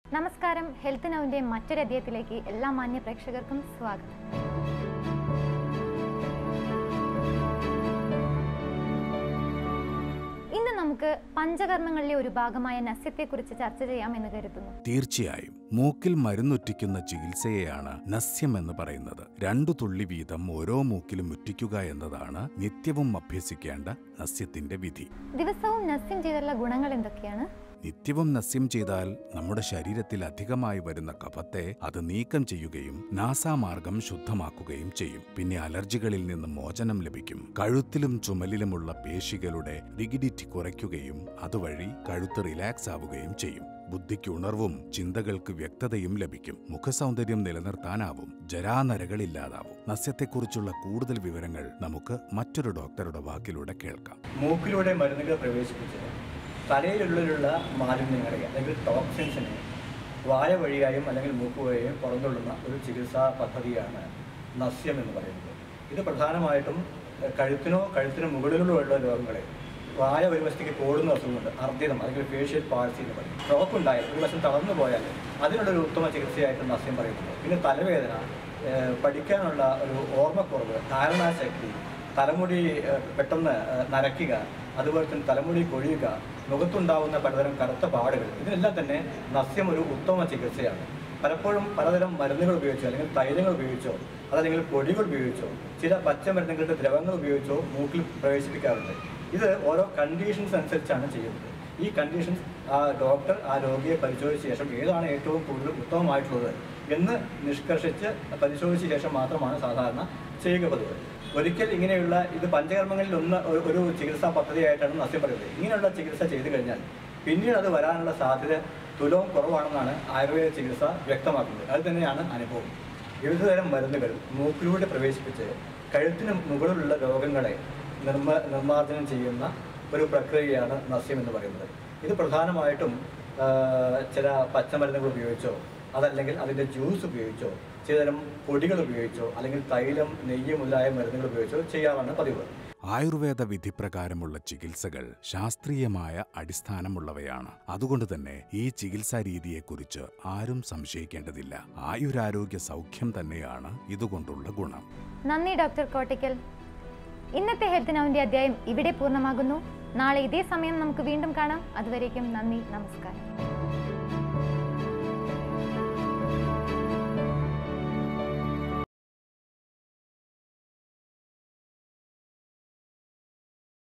നമസ്കാരം ഹെൽത്ത് നൗവിന്റെ മറ്റൊരു അധ്യായത്തിലേക്ക് എല്ലാ മാന്യ പ്രേക്ഷകർക്കും സ്വാഗതം ഇന്ന് നമുക്ക് പഞ്ചകർമ്മങ്ങളിലെ ഒരു ഭാഗമായ നസ്യത്തെക്കുറിച്ച് ചർച്ച ചെയ്യാമെന്ന് കരുതുന്നു തീർച്ചയായും മൂക്കിൽ മരുന്നുറ്റിക്കുന്ന ചികിത്സയെയാണ് നസ്യം എന്ന് പറയുന്നത് രണ്ടു തുള്ളി വീതം ഓരോ മൂക്കിലും ഉറ്റിക്കുക എന്നതാണ് നിത്യവും അഭ്യസിക്കേണ്ട നസ്യത്തിന്റെ വിധി ദിവസവും നസ്യം ചെയ്തുള്ള ഗുണങ്ങൾ എന്തൊക്കെയാണ് നിത്യവും നസ്യം ചെയ്താൽ നമ്മുടെ ശരീരത്തിൽ അധികമായി വരുന്ന കഫത്തെ അത് നീക്കം ചെയ്യുകയും നാസാമാർഗം ശുദ്ധമാക്കുകയും ചെയ്യും പിന്നെ അലർജികളിൽ നിന്ന് മോചനം ലഭിക്കും കഴുത്തിലും ചുമലിലുമുള്ള പേശികളുടെ റിഗിഡിറ്റി കുറയ്ക്കുകയും അതുവഴി കഴുത്ത് റിലാക്സ് ആവുകയും ചെയ്യും ബുദ്ധിക്ക് ഉണർവും ചിന്തകൾക്ക് വ്യക്തതയും ലഭിക്കും മുഖസൗന്ദര്യം നിലനിർത്താനാവും ജരാനരകളില്ലാതാവും നസ്യത്തെക്കുറിച്ചുള്ള കൂടുതൽ വിവരങ്ങൾ നമുക്ക് മറ്റൊരു ഡോക്ടറുടെ വാക്കിലൂടെ കേൾക്കാം മൂക്കിലൂടെ മരുന്നുകൾ പ്രവേശിപ്പിച്ച് തലയിലുള്ളിലുള്ള മാലിന്യങ്ങളെ അല്ലെങ്കിൽ ടോക്സിൻസിനെ വായ വഴിയായും അല്ലെങ്കിൽ മൂക്ക് വഴിയായും പുറന്തള്ളുന്ന ഒരു ചികിത്സാ പദ്ധതിയാണ് നസ്യം എന്ന് പറയുന്നത് ഇത് പ്രധാനമായിട്ടും എഹ്, കഴുത്തിനോ കഴുത്തിന് മുകളിലോ ഉള്ള രോഗങ്ങളെ വായ ഒരു വശത്തേക്ക് കൂടുന്ന അസുഖമുണ്ട് അർദ്ധിതം അല്ലെങ്കിൽ ഫേഷ്യൽ പാഴ്സി എന്ന് പറയും സ്ട്രോക്ക് ഉണ്ടായാൽ ഒരു വശം തളർന്നു പോയാൽ അതിനുള്ളൊരു ഉത്തമ ചികിത്സയായിട്ട് നസ്യം പറയുന്നത് പിന്നെ തലവേദന ഏഹ്, പഠിക്കാനുള്ള ഒരു ഓർമ്മക്കുറവ് ധാരണാശക്തി തലമുടി ഏഹ്, പെട്ടെന്ന് ഏഹ്, നരയ്ക്കുക അതുപോലെ തന്നെ തലമുടി കൊഴിയുക മുഖത്തുണ്ടാവുന്ന പലതരം കറുത്ത പാടുകൾ ഇതിനെല്ലാം തന്നെ നസ്യം ഒരു ഉത്തമ ചികിത്സയാണ് പലപ്പോഴും പലതരം മരുന്നുകൾ ഉപയോഗിച്ചോ അല്ലെങ്കിൽ തൈലങ്ങൾ ഉപയോഗിച്ചോ അതല്ലെങ്കിൽ പൊടികൾ ഉപയോഗിച്ചോ ചില പച്ചമരുന്നുകളുടെ ദ്രവങ്ങൾ ഉപയോഗിച്ചോ മൂക്കിൽ പ്രവേശിപ്പിക്കാറുണ്ട് ഇത് ഓരോ കണ്ടീഷൻസ് അനുസരിച്ചാണ് ചെയ്യുന്നത് ഈ കണ്ടീഷൻസ് ആ ഡോക്ടർ ആ രോഗിയെ പരിശോധിച്ച ശേഷം ഏതാണ് ഏറ്റവും കൂടുതൽ ഉത്തമമായിട്ടുള്ളത് എന്ന് നിഷ്കർഷിച്ച് പരിശോധിച്ച ശേഷം മാത്രമാണ് സാധാരണ ചെയ്യുക പതിവ് ഒരിക്കൽ ഇങ്ങനെയുള്ള ഇത് പഞ്ചകർമ്മങ്ങളിൽ ഒന്ന് ഒരു- ഒരു ചികിത്സാ പദ്ധതിയായിട്ടാണ് നസ്യം പറയുന്നത് ഇങ്ങനെയുള്ള ചികിത്സ ചെയ്തു കഴിഞ്ഞാൽ പിന്നീട് അത് വരാനുള്ള സാധ്യത തുലവും കുറവാണെന്നാണ് ആയുർവേദ ചികിത്സ വ്യക്തമാക്കുന്നത് അത് തന്നെയാണ് അനുഭവം വിവിധതരം മരുന്നുകൾ മൂക്കിലൂടെ പ്രവേശിപ്പിച്ച് കഴുത്തിന് മുകളിലുള്ള രോഗങ്ങളെ നിർമ്മ നിർമ്മാർജ്ജനം ചെയ്യുന്ന ഒരു പ്രക്രിയയാണ് നസ്യം എന്ന് പറയുന്നത് ഇത് പ്രധാനമായിട്ടും ആ, ചില പച്ചമരുന്നുകൾ ഉപയോഗിച്ചോ അതല്ലെങ്കിൽ അതിൻ്റെ ജ്യൂസ് ഉപയോഗിച്ചോ ചിലതരം പൊടികൾ ഉപയോഗിച്ചോ അല്ലെങ്കിൽ തൈലം നെയ്യ് മുതലായ മരുന്നുകൾ ഉപയോഗിച്ചോ ചെയ്യാറാണ് പതിവ് ആയുർവേദ വിധിപ്രകാരമുള്ള ചികിത്സകൾ ശാസ്ത്രീയമായ അടിസ്ഥാനമുള്ളവയാണ് അതുകൊണ്ട് തന്നെ ഈ ചികിത്സാ രീതിയെക്കുറിച്ച് ആരും സംശയിക്കേണ്ടതില്ല ആയുരാരോഗ്യ സൗഖ്യം തന്നെയാണ് ഇതുകൊണ്ടുള്ള ഗുണം നന്ദി ഡോക്ടർ കോട്ടിക്കൽ ഇന്നത്തെ ഹെൽത്ത് നൗവിന്റെ അധ്യായം ഇവിടെ പൂർണ്ണമാകുന്നു നാളെ ഇതേ സമയം നമുക്ക് വീണ്ടും കാണാം അതുവരേക്കും നന്ദി നമസ്കാരം